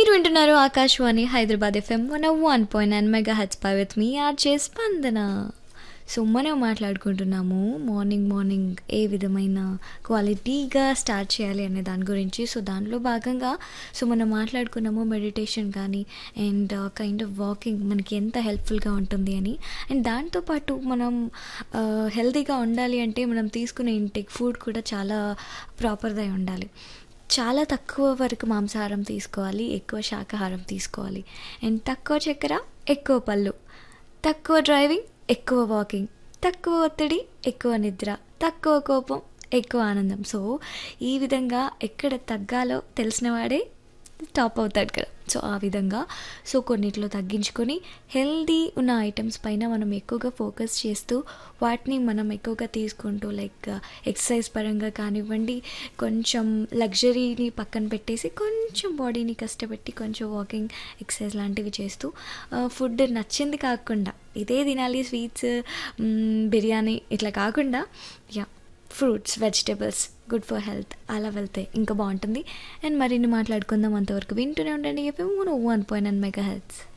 మీరు వింటున్నారు Akashvani Hyderabad FM one one point nine mega హెచ్ పై with me RJ Spandana so మనం మాట్లాడుకుంటున్నాము మార్నింగ్ మార్నింగ్ ఏ విధమైన క్వాలిటీగా స్టార్ట్ చేయాలి అనే దాని గురించి సో దానిలో భాగంగా సో మనం మాట్లాడుకున్నాము మెడిటేషన్ కానీ అండ్ కైండ్ ఆఫ్ వాకింగ్ మనకి ఎంత హెల్ప్ఫుల్గా ఉంటుంది అని అండ్ దాంతోపాటు మనం హెల్తీగా ఉండాలి అంటే మనం తీసుకునే ఇంటేక్ ఫుడ్ కూడా చాలా ప్రాపర్గా ఉండాలి చాలా తక్కువ వరకు మాంసాహారం తీసుకోవాలి ఎక్కువ శాకాహారం తీసుకోవాలి అండ్ తక్కువ చక్కెర ఎక్కువ పళ్ళు తక్కువ డ్రైవింగ్ ఎక్కువ వాకింగ్ తక్కువ ఒత్తిడి ఎక్కువ నిద్ర తక్కువ కోపం ఎక్కువ ఆనందం సో ఈ విధంగా ఎక్కడ తగ్గాలో తెలిసినవాడే టాప్ అవుతాడు కదా సో ఆ విధంగా సో కొన్నిట్లో తగ్గించుకొని హెల్దీ ఉన్న ఐటమ్స్ పైన మనం ఎక్కువగా ఫోకస్ చేస్తూ వాటిని మనం ఎక్కువగా తీసుకుంటూ లైక్ ఎక్సర్సైజ్ పరంగా కానివ్వండి కొంచెం లగ్జరీని పక్కన పెట్టేసి కొంచెం బాడీని కష్టపెట్టి కొంచెం వాకింగ్ ఎక్సర్సైజ్ లాంటివి చేస్తూ ఫుడ్ నచ్చింది కాకుండా ఇదే తినాలి స్వీట్స్ బిర్యానీ ఇట్లా కాకుండా yeah fruits vegetables good for health అలా వెళ్తే ఇంకా బాగుంటుంది అండ్ మరిన్ని మాట్లాడుకుందాం అంతవరకు వింటూనే ఉండండి FM one point and mega health